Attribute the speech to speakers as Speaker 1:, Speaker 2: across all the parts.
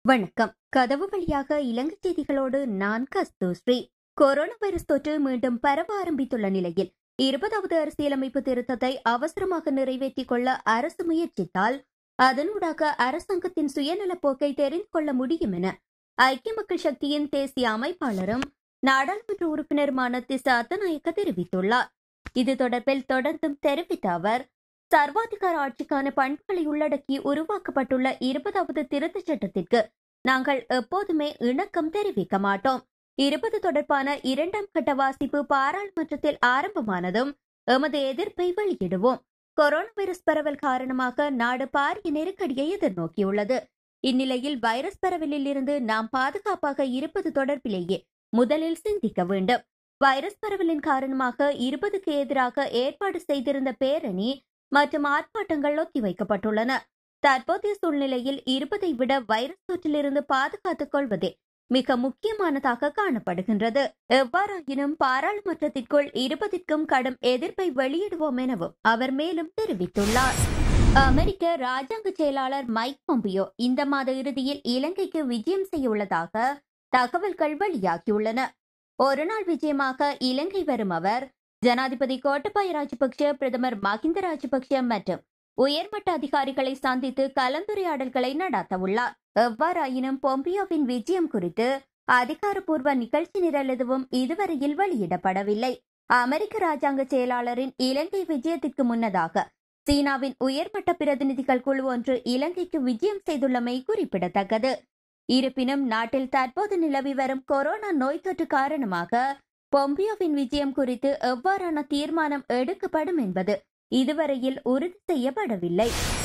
Speaker 1: வணக்கம் கதவு வழியாக இலங்கை செய்திகளோடு நான் கஸ்தூஸ்ரீ கொரோனா வைரஸ் தொற்று மீண்டும் பரவ ஆரம்பித்துள்ள நிலையில் இருபதாவது அரசியலமைப்பு திருத்தத்தை அவசரமாக நிறைவேற்றிக் கொள்ள அரசு முயற்சித்தால் அதனூடாக அரசாங்கத்தின் சுயநலப் போக்கை தெரிந்து கொள்ள முடியும் என ஐக்கிய மக்கள் சக்தியின் தேசிய அமைப்பாளரும் நாடாளுமன்ற உறுப்பினருமான திசா அத்தநாயக்க தெரிவித்துள்ளார் இது தொடர்பில் தொடர்ந்தும் தெரிவித்த அவர் சர்வாதிகார ஆட்சிக்கான பண்புகளை உள்ளடக்கி உருவாக்கப்பட்டுள்ள இருபதாவது திருத்தச் சட்டத்திற்கு நாங்கள் எப்போதுமே இணக்கம் தெரிவிக்க மாட்டோம் இருபது தொடர்பான இரண்டாம் கட்ட வாசிப்பு பாராளுமன்றத்தில் ஆரம்பமானதும் எமது எதிர்ப்பை வெளியிடுவோம் கொரோனா வைரஸ் பரவல் காரணமாக நாடு பாரிய நெருக்கடியை எதிர்நோக்கியுள்ளது இந்நிலையில் வைரஸ் பரவலில் இருந்து நாம் பாதுகாப்பாக இருப்பது தொடர்பிலேயே முதலில் சிந்திக்க வேண்டும் வைரஸ் பரவலின் காரணமாக இருபதுக்கு எதிராக ஏற்பாடு செய்திருந்த பேரணி மற்றும் ஆர்ப்பாட்டங்கள் ஒத்திவைக்கப்பட்டுள்ளன தற்போதைய சூழ்நிலையில் இருப்பதை விட வைரஸ் தொற்றிலிருந்து பாதுகாத்துக் கொள்வதே மிக முக்கியமானதாக காணப்படுகின்றது எவ்வாறாயினும் பாராளுமன்றத்திற்குள் இருப்பதற்கும் கடும் எதிர்ப்பை வெளியிடுவோம் எனவும் அவர் மேலும் தெரிவித்துள்ளார் அமெரிக்க ராஜாங்க செயலாளர் மைக் பொம்பியோ இந்த மாத இறுதியில் இலங்கைக்கு விஜயம் செய்ய உள்ளதாக தகவல்கள் வெளியாகியுள்ளன ஒருநாள் விஜயமாக இலங்கை வரும் அவர் ஜனாதிபதி கோட்டபாய ராஜபக்ஷ பிரதமர் மஹிந்த ராஜபக்ஷ மற்றும் உயர்மட்ட அதிகாரிகளை சந்தித்து கலந்துரையாடல்களை நடத்த உள்ளார் எவ்வாறாயினும் பொம்பியோவின் விஜயம் குறித்து அதிகாரப்பூர்வ நிகழ்ச்சி நிரல் எதுவும் இதுவரையில் வெளியிடப்படவில்லை அமெரிக்க ராஜாங்க செயலாளரின் இலங்கை விஜயத்திற்கு முன்னதாக சீனாவின் உயர்மட்ட பிரதிநிதிகள் குழு ஒன்று இலங்கைக்கு விஜயம் செய்துள்ளமை குறிப்பிடத்தக்கது இருப்பினும் நாட்டில் தற்போது நிலவி வரும் கொரோனா நோய் தொற்று காரணமாக பொம்பியோவின் விஜயம் குறித்து எவ்வாறான தீர்மானம் எடுக்கப்படும் என்பது இதுவரையில் உறுதி செய்யப்படவில்லை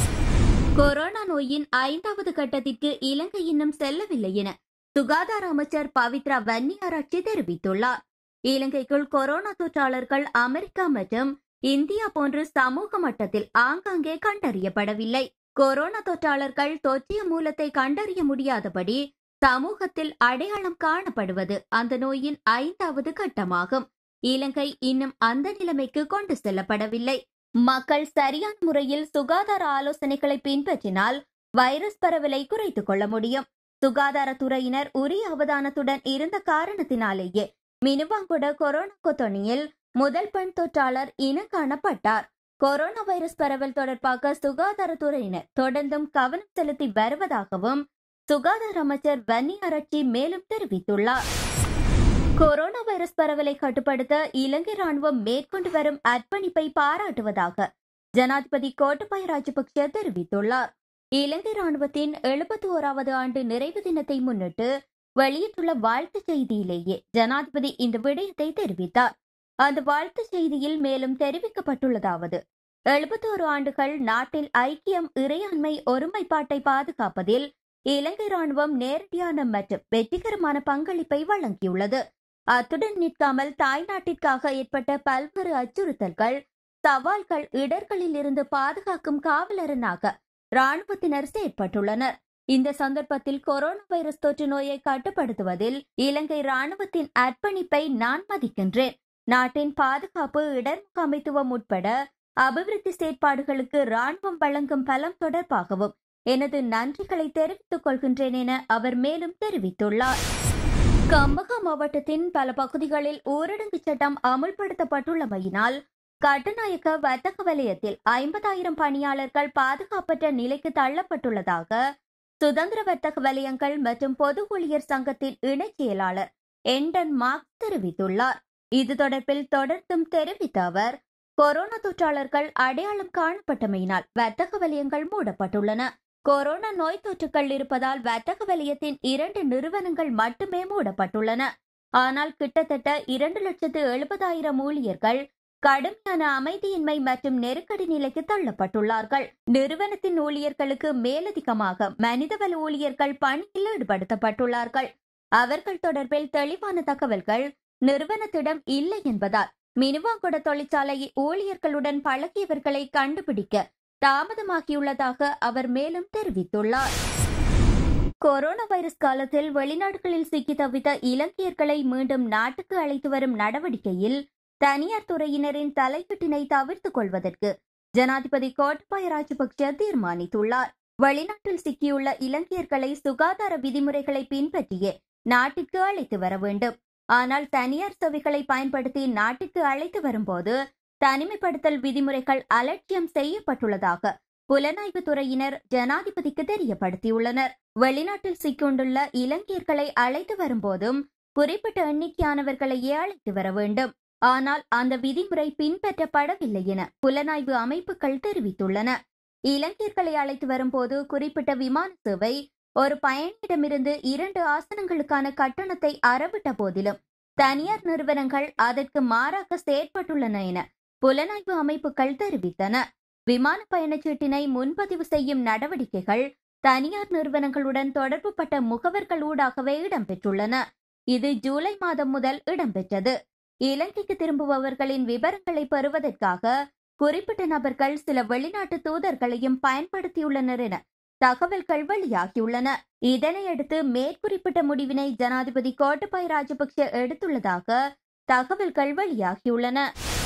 Speaker 1: கொரோனா நோயின் ஐந்தாவது கட்டத்திற்கு இலங்கை இன்னும் செல்லவில்லை என சுகாதார அமைச்சர் பவித்ரா வன்னியாராட்சி தெரிவித்துள்ளார் இலங்கைக்குள் கொரோனா தொற்றாளர்கள் அமெரிக்கா மற்றும் இந்தியா போன்று சமூக மட்டத்தில் ஆங்காங்கே கண்டறியப்படவில்லை கொரோனா தொற்றாளர்கள் தொற்றிய மூலத்தை கண்டறிய முடியாதபடி சமூகத்தில் அடையாளம் காணப்படுவது அந்த நோயின் ஐந்தாவது கட்டமாகும் இலங்கை இன்னும் அந்த நிலைமைக்கு கொண்டு செல்லப்படவில்லை மக்கள் சரியான முறையில் சுகாதார ஆலோசனைகளை பின்பற்றினால் வைரஸ் பரவலை குறைத்துக் கொள்ள முடியும் சுகாதாரத்துறையினர் உரிய அவதானத்துடன் இருந்த காரணத்தினாலேயே மினுவாங்குட கொரோனா கொத்தொணியில் முதல் பெண் தொற்றாளர் இனம் காணப்பட்டார் கொரோனா வைரஸ் பரவல் தொடர்பாக சுகாதாரத்துறையினர் தொடர்ந்தும் கவனம் செலுத்தி வருவதாகவும் சுகாதார அமைச்சர் வன்னி அரட்சி மேலும் தெரிவித்துள்ளார் கொரோனா வைரஸ் பரவலை கட்டுப்படுத்த இலங்கை ராணுவம் மேற்கொண்டு வரும் அர்ப்பணிப்பை பாராட்டுவதாக ஜனாதிபதி கோட்டபாய ராஜபக்ஷ தெரிவித்துள்ளார் இலங்கை ராணுவத்தின் எழுபத்தி ஓராவது ஆண்டு நிறைவு தினத்தை முன்னிட்டு வெளியிட்டுள்ள வாழ்த்து செய்தியிலேயே ஜனாதிபதி இந்த விடயத்தை தெரிவித்தார் அந்த வாழ்த்து செய்தியில் மேலும் தெரிவிக்கப்பட்டுள்ளதாவது எழுபத்தோரு ஆண்டுகள் நாட்டில் ஐக்கியம் இறையாண்மை ஒருமைப்பாட்டை பாதுகாப்பதில் இலங்கை ராணுவம் நேரடியான மற்றும் வெற்றிகரமான பங்களிப்பை வழங்கியுள்ளது அத்துடன் நிற்காமல் தாய்நாட்டிற்காக ஏற்பட்ட பல்வேறு அச்சுறுத்தல்கள் சவால்கள் இடர்களில் இருந்து பாதுகாக்கும் காவலரனாக ராணுவத்தினர் செயற்பட்டுள்ளனர் இந்த சந்தர்ப்பத்தில் கொரோனா வைரஸ் தொற்று நோயை கட்டுப்படுத்துவதில் இலங்கை ராணுவத்தின் அர்ப்பணிப்பை நான் மதிக்கின்றேன் நாட்டின் பாதுகாப்பு இடர்முகாமைத்துவம் உட்பட அபிவிருத்தி செயற்பாடுகளுக்கு ராணுவம் வழங்கும் பலம் தொடர்பாகவும் எனது நன்றிகளை தெரிவித்துக் கொள்கின்றேன் என அவர் மேலும் தெரிவித்துள்ளார் கம்பகா மாவட்டத்தின் பல பகுதிகளில் ஊரடங்கு சட்டம் அமுல்படுத்தப்பட்டுள்ளமையினால் கட்டுநாயக்க வர்த்தக வலயத்தில் ஐம்பதாயிரம் பணியாளர்கள் பாதுகாப்பற்ற நிலைக்கு தள்ளப்பட்டுள்ளதாக சுதந்திர வர்த்தக வலயங்கள் மற்றும் பொது ஊழியர் சங்கத்தின் இணைச் செயலாளர் என்டன் மார்க் தெரிவித்துள்ளார் இது தொடர்பில் தொடர்ந்தும் தெரிவித்த அவர் கொரோனா தொற்றாளர்கள் அடையாளம் காணப்பட்டமையினால் வர்த்தக வலயங்கள் மூடப்பட்டுள்ளன கொரோனா நோய் தொற்றுகள் இருப்பதால் வர்த்தக வலயத்தின் இரண்டு நிறுவனங்கள் மட்டுமே மூடப்பட்டுள்ளன ஆனால் கிட்டத்தட்ட இரண்டு லட்சத்து எழுபதாயிரம் ஊழியர்கள் கடுமையான அமைதியின்மை மற்றும் நெருக்கடி நிலைக்கு தள்ளப்பட்டுள்ளார்கள் நிறுவனத்தின் ஊழியர்களுக்கு மேலதிகமாக மனிதவள ஊழியர்கள் பணியில் ஈடுபடுத்தப்பட்டுள்ளார்கள் அவர்கள் தொடர்பில் தெளிவான தகவல்கள் நிறுவனத்திடம் இல்லை என்பதால் மினுவாங்குட தொழிற்சாலை ஊழியர்களுடன் பழகியவர்களை கண்டுபிடிக்க தாமதமாகியுள்ளதாக அவர் மேலும் தெரிவித்துள்ளார் கொரோனா வைரஸ் காலத்தில் வெளிநாடுகளில் சிக்கி தவித்த இலங்கையர்களை மீண்டும் நாட்டுக்கு அழைத்து வரும் நடவடிக்கையில் தனியார் துறையினரின் தலையீட்டினை தவிர்த்துக் கொள்வதற்கு ஜனாதிபதி கோட்டபாய ராஜபக்ச தீர்மானித்துள்ளார் வெளிநாட்டில் சிக்கியுள்ள இலங்கையர்களை சுகாதார விதிமுறைகளை பின்பற்றியே நாட்டிற்கு அழைத்து வர வேண்டும் ஆனால் தனியார் சேவைகளை பயன்படுத்தி நாட்டிற்கு அழைத்து வரும்போது தனிமைப்படுத்தல் விதிமுறைகள் அலட்சியம் செய்யப்பட்டுள்ளதாக புலனாய்வு துறையினர் ஜனாதிபதிக்கு தெரியப்படுத்தியுள்ளனர் வெளிநாட்டில் சிக்கொண்டுள்ள இலங்கையர்களை அழைத்து வரும்போதும் குறிப்பிட்ட எண்ணிக்கையானவர்களையே அழைத்து வர வேண்டும் ஆனால் அந்த விதிமுறை பின்பற்றப்படவில்லை என புலனாய்வு அமைப்புகள் தெரிவித்துள்ளன இலங்கையர்களை அழைத்து வரும்போது குறிப்பிட்ட விமான சேவை ஒரு பயணியிடமிருந்து இரண்டு ஆசனங்களுக்கான கட்டணத்தை அறவிட்ட போதிலும் தனியார் நிறுவனங்கள் அதற்கு மாறாக செயற்பட்டுள்ளன என புலனாய்வு அமைப்புகள் தெரிவித்தன விமான பயணச்சீட்டினை முன்பதிவு செய்யும் நடவடிக்கைகள் தனியார் நிறுவனங்களுடன் தொடர்புபட்ட முகவர்கள் ஊடாகவே இடம்பெற்றுள்ளன இது ஜூலை மாதம் முதல் இடம்பெற்றது இலங்கைக்கு திரும்புபவர்களின் விவரங்களை பெறுவதற்காக குறிப்பிட்ட நபர்கள் சில வெளிநாட்டு தூதர்களையும் பயன்படுத்தியுள்ளனர் என தகவல்கள் வெளியாகியுள்ளன இதனையடுத்து மேற்குறிப்பிட்ட முடிவினை ஜனாதிபதி கோட்டபாய ராஜபக்ஷ எடுத்துள்ளதாக தகவல்கள் வெளியாகியுள்ளன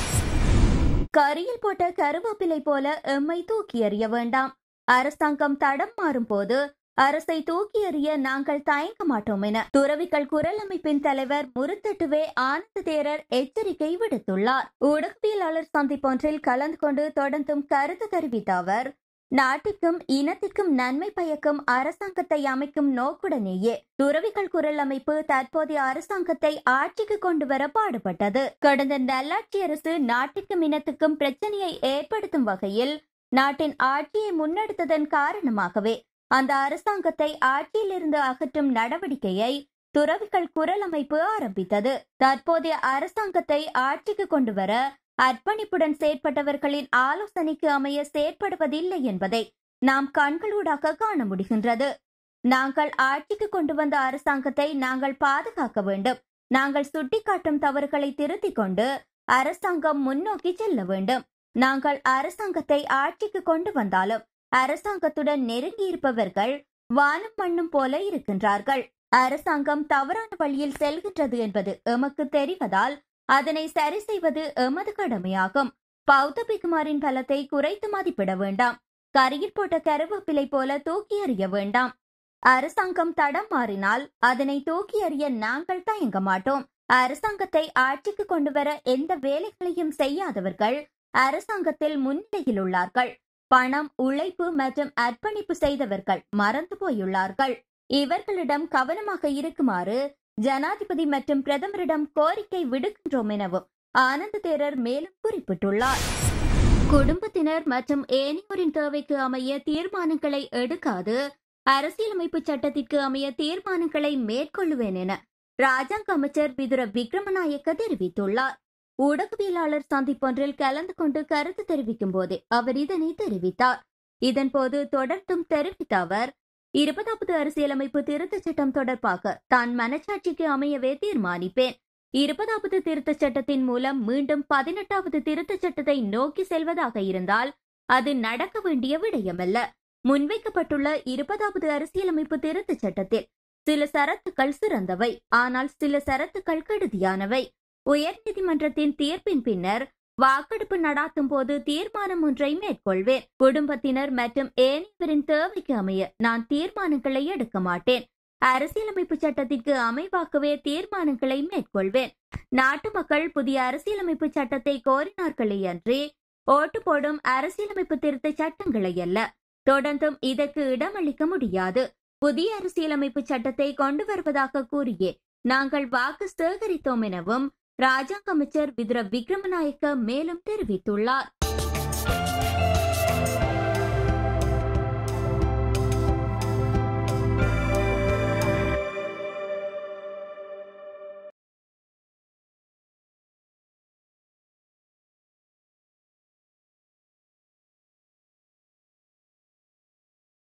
Speaker 1: கரியில் போட்ட கருவேப்பிலை போல எம்மை தூக்கி எறிய வேண்டாம் அரசாங்கம் தடம் மாறும் போது அரசை தூக்கி எறிய நாங்கள் தயங்க மாட்டோம் என துறவிகள் குரல் அமைப்பின் தலைவர் முருத்தட்டுவே ஆனந்த தேரர் எச்சரிக்கை விடுத்துள்ளார் ஊடகவியலாளர் சந்திப்பொன்றில் கலந்து கொண்டு தொடர்ந்தும் கருத்து தெரிவித்த அவர் நாட்டிற்கும் இனத்திற்கும் நன்மை பயக்கும் அரசாங்கத்தை அமைக்கும் நோக்குடனேயே துறவிகள் குரல் அமைப்பு தற்போதைய அரசாங்கத்தை ஆட்சிக்கு கொண்டு வர பாடுபட்டது கடந்த நல்லாட்சி அரசு நாட்டிற்கும் இனத்துக்கும் பிரச்சனையை ஏற்படுத்தும் வகையில் நாட்டின் ஆட்சியை முன்னெடுத்ததன் காரணமாகவே அந்த அரசாங்கத்தை ஆட்சியிலிருந்து அகற்றும் நடவடிக்கையை துறவிகள் குரல் அமைப்பு ஆரம்பித்தது தற்போதைய அரசாங்கத்தை ஆட்சிக்கு கொண்டு வர அர்ப்பணிப்புடன் செயற்பட்டவர்களின் ஆலோசனைக்கு அமைய செயற்படுவதில்லை என்பதை நாம் கண்களூடாக காண முடிகின்றது நாங்கள் ஆட்சிக்கு கொண்டு வந்த அரசாங்கத்தை நாங்கள் பாதுகாக்க வேண்டும் நாங்கள் சுட்டிக்காட்டும் தவறுகளை திருத்திக் கொண்டு அரசாங்கம் முன்னோக்கி செல்ல வேண்டும் நாங்கள் அரசாங்கத்தை ஆட்சிக்கு கொண்டு வந்தாலும் அரசாங்கத்துடன் நெருங்கி இருப்பவர்கள் வானம் மண்ணும் போல இருக்கின்றார்கள் அரசாங்கம் தவறான வழியில் செல்கின்றது என்பது எமக்கு தெரிவதால் அதனை சரி செய்வது எமது கடமையாகும் பௌத்த பிக்குமாரின் பலத்தை குறைத்து மதிப்பிட வேண்டாம் கரியில் போட்ட கருவேப்பிலை போல தூக்கி எறிய வேண்டாம் அரசாங்கம் தடம் மாறினால் அதனை தூக்கி எறிய நாங்கள் தயங்க மாட்டோம் அரசாங்கத்தை ஆட்சிக்கு கொண்டு வர எந்த வேலைகளையும் செய்யாதவர்கள் அரசாங்கத்தில் முன்னிலையில் உள்ளார்கள் பணம் உழைப்பு மற்றும் அர்ப்பணிப்பு செய்தவர்கள் மறந்து போயுள்ளார்கள் இவர்களிடம் கவனமாக இருக்குமாறு ஜனாதிபதி மற்றும் பிரதமரிடம் கோரிக்கை விடுக்கின்றோம் எனவும் ஆனந்த தேரர் மேலும் குறிப்பிட்டுள்ளார் குடும்பத்தினர் மற்றும் ஏனையோரின் தேவைக்கு அமைய தீர்மானங்களை எடுக்காது அரசியலமைப்பு சட்டத்திற்கு அமைய தீர்மானங்களை மேற்கொள்ளுவேன் என ராஜாங்க அமைச்சர் விதுர விக்ரமநாயக்க தெரிவித்துள்ளார் ஊடகவியலாளர் சந்திப்பொன்றில் கலந்து கொண்டு கருத்து தெரிவிக்கும் போதே அவர் இதனை தெரிவித்தார் இதன்போது தொடர்ந்தும் தெரிவித்த அவர் இருபதாவது அரசியலமைப்பு திருத்தச் சட்டம் தொடர்பாக தான் மனச்சாட்சிக்கு அமையவே தீர்மானிப்பேன் இருபதாவது திருத்தச் சட்டத்தின் மூலம் மீண்டும் பதினெட்டாவது திருத்தச் சட்டத்தை நோக்கி செல்வதாக இருந்தால் அது நடக்க வேண்டிய விடயமல்ல முன்வைக்கப்பட்டுள்ள இருபதாவது அரசியலமைப்பு திருத்தச் சட்டத்தில் சில சரத்துக்கள் சிறந்தவை ஆனால் சில சரத்துக்கள் கெடுதியானவை உயர்நீதிமன்றத்தின் தீர்ப்பின் பின்னர் வாக்கெடுப்பு நடாத்தும் போது தீர்மானம் ஒன்றை மேற்கொள்வேன் குடும்பத்தினர் மற்றும் ஏனையவரின் தேவைக்கு அமைய நான் தீர்மானங்களை எடுக்க மாட்டேன் அரசியலமைப்பு சட்டத்திற்கு அமைவாக்கவே தீர்மானங்களை மேற்கொள்வேன் நாட்டு மக்கள் புதிய அரசியலமைப்பு சட்டத்தை கோரினார்களே அன்றி ஓட்டு போடும் அரசியலமைப்பு திருத்த சட்டங்களை அல்ல தொடர்ந்தும் இதற்கு இடமளிக்க முடியாது புதிய அரசியலமைப்பு சட்டத்தை கொண்டு வருவதாக கூறியே நாங்கள் வாக்கு சேகரித்தோம் எனவும் ராஜாங்க அமைச்சர் விதுர விக்ரமநாயக்க மேலும் தெரிவித்துள்ளார்